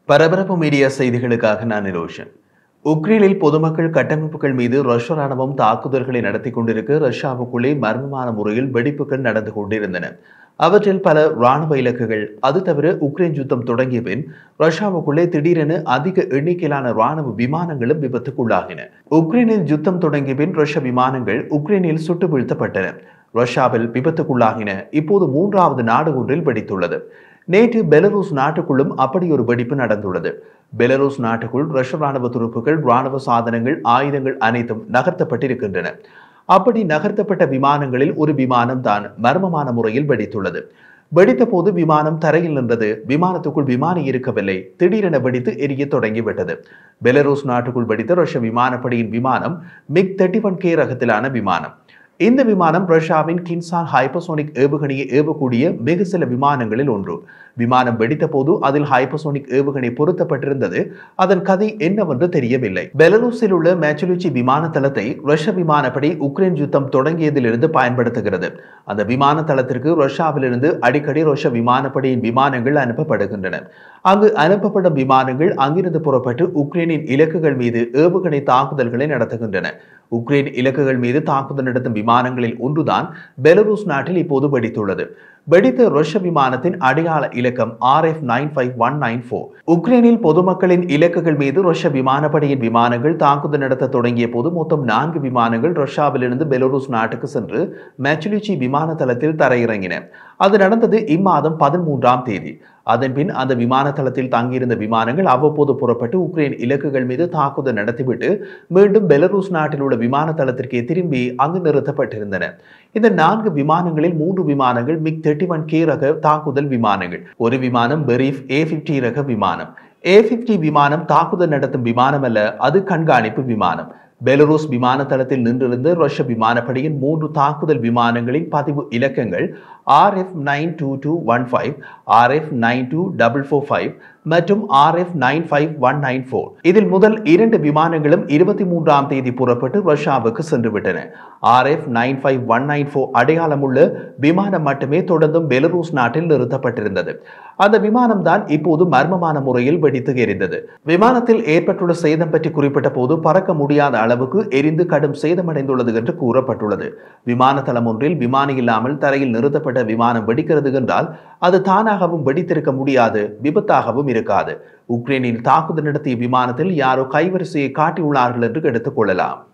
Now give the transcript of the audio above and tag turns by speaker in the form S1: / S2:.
S1: பரபரப்பு மீடியா செய்திகளுக்காக நான் நிரோஷன் உக்ரைனில் பொதுமக்கள் கட்டமைப்புகள் மீது ரஷ்ய ராணுவம் தாக்குதல்களை நடத்தி கொண்டிருக்க ரஷ்யாவுக்குள்ளே மர்மமான முறையில் வெடிப்புகள் நடந்து கொண்டிருந்தன அவற்றில் பல ராணுவ இலக்குகள் அது தவிர உக்ரைன் யுத்தம் தொடங்கிய பின் ரஷ்யாவுக்குள்ளே திடீரென அதிக எண்ணிக்கையிலான ராணுவ விமானங்களும் விபத்துக்குள்ளாகின உக்ரைனில் யுத்தம் தொடங்கிய பின் ரஷ்ய விமானங்கள் உக்ரைனில் சுட்டு வீழ்த்தப்பட்டன ரஷ்யாவில் விபத்துக்குள்ளாகின இப்போது மூன்றாவது நாடு ஒன்றில் வெடித்துள்ளது நேற்று பெலரூஸ் நாட்டுக்குள்ளும் அப்படி ஒரு வெடிப்பு நடந்துள்ளது பெலரூஸ் நாட்டுக்குள் ரஷ்ய ராணுவ துருப்புகள் ராணுவ சாதனங்கள் ஆயுதங்கள் அனைத்தும் நகர்த்தப்பட்டிருக்கின்றன அப்படி நகர்த்தப்பட்ட விமானங்களில் ஒரு விமானம் தான் மர்மமான முறையில் வெடித்துள்ளது வெடித்த போது விமானம் தரையில் நின்றது விமானத்துக்குள் விமானி இருக்கவில்லை திடீரென வெடித்து எரிய தொடங்கிவிட்டது பெலரூஸ் நாட்டுக்குள் வெடித்த ரஷ்ய விமானப்படையின் விமானம் மிக் தேர்ட்டி ஒன் கே ரகத்திலான விமானம் இந்த விமானம் ரஷ்யாவின் கின்சான் ஹைப்பசோனிக் ஏவுகணையை ஏவக்கூடிய மிக சில விமானங்களில் ஒன்று விமானம் வெடித்த போது அதில் ஹைப்பசோனிக் ஏவுகணை பொருத்தப்பட்டிருந்தது அதன் கதை என்னவென்று தெரியவில்லை பெலரூஸில் உள்ள மேச்சுலுச்சி விமான தளத்தை ரஷ்ய விமானப்படை உக்ரைன் யுத்தம் தொடங்கியதிலிருந்து பயன்படுத்துகிறது அந்த விமான தளத்திற்கு ரஷ்யாவிலிருந்து அடிக்கடி ரஷ்ய விமானப்படையின் விமானங்கள் அனுப்பப்படுகின்றன அங்கு அனுப்பப்படும் விமானங்கள் அங்கிருந்து புறப்பட்டு உக்ரைனின் இலக்குகள் மீது ஏவுகணை தாக்குதல்களை நடத்துகின்றன உக்ரைன் இலக்குகள் மீது தாக்குதல் நடத்தும் விமானங்களில் ஒன்றுதான் பெலரூஸ் நாட்டில் இப்போது வெடித்துள்ளது வெடித்த ரஷ்ய விமானத்தின் அடையாள இலக்கம் R F nine five one nine four உக்ரைனில் பொதுமக்களின் இலக்குகள் மீது ரஷ்ய விமானப்படையின் விமானங்கள் தாக்குதல் நடத்த தொடங்கிய போது மொத்தம் நான்கு விமானங்கள் ரஷ்யாவிலிருந்து பெலரூஸ் நாட்டுக்கு சென்று மேச்சுலிச்சி விமான தளத்தில் தரையிறங்கின அது நடந்தது இம்மாதம் பதிமூன்றாம் தேதி அதன்பின் அந்த விமான தளத்தில் தங்கியிருந்த விமானங்கள் அவ்வப்போது புறப்பட்டு உக்ரைன் இலக்குகள் மீது தாக்குதல் நடத்திவிட்டு மீண்டும் பெலரூஸ் நாட்டில் உள்ள விமான தளத்திற்கே திரும்பி அங்கு நிறுத்தப்பட்டிருந்தன இந்த நான்கு விமானங்களில் மூன்று விமானங்கள் மிக் தேர்ட்டி ஒன் கே ரக தாக்குதல் விமானங்கள் ஒரு விமானம் பெரீஃப் ஏ பிப்டி ரக விமானம் ஏ பிப்டி விமானம் தாக்குதல் நடத்தும் விமானம் அல்ல அது கண்காணிப்பு விமானம் பெலரூஸ் விமான தளத்தில் நின்றிருந்த ரஷ்ய விமானப்படையின் மூன்று தாக்குதல் விமானங்களின் பதிவு இலக்கங்கள் R F nine two two one five R F nine two double four five மற்றும் R F nine five one nine four இதில் முதல் இரண்டு விமானங்களும் இருபத்தி மூன்றாம் தேதி புறப்பட்டு ரஷ்யாவுக்கு சென்று விட்டன R F nine five one nine four அடையாளமுள்ள விமானம் மட்டுமே தொடர்ந்தும் பெலரூஸ் நாட்டில் நிறுத்தப்பட்டிருந்தது அந்த விமானம் தான் இப்போது மர்மமான முறையில் வெடித்து எரிந்தது விமானத்தில் ஏற்பட்டுள்ள சேதம் பற்றி குறிப்பிட்ட போது பறக்க முடியாத அளவுக்கு எரிந்து கடும் சேதமடைந்துள்ளது என்று கூறப்பட்டுள்ளது விமான தளம் ஒன்றில் விமானி இல்லாமல் தரையில் நிறுத்தப்பட்ட விமானம் வெடிக்கிறது என்றால் அது தானாகவும் வெடித்திருக்க முடியாது விபத்தாகவும் இருக்காது உக்ரைனில் தாக்குதல் நடத்திய விமானத்தில் யாரோ கைவரிசையை காட்டியுள்ளார்கள் என்று எடுத்துக் கொள்ளலாம்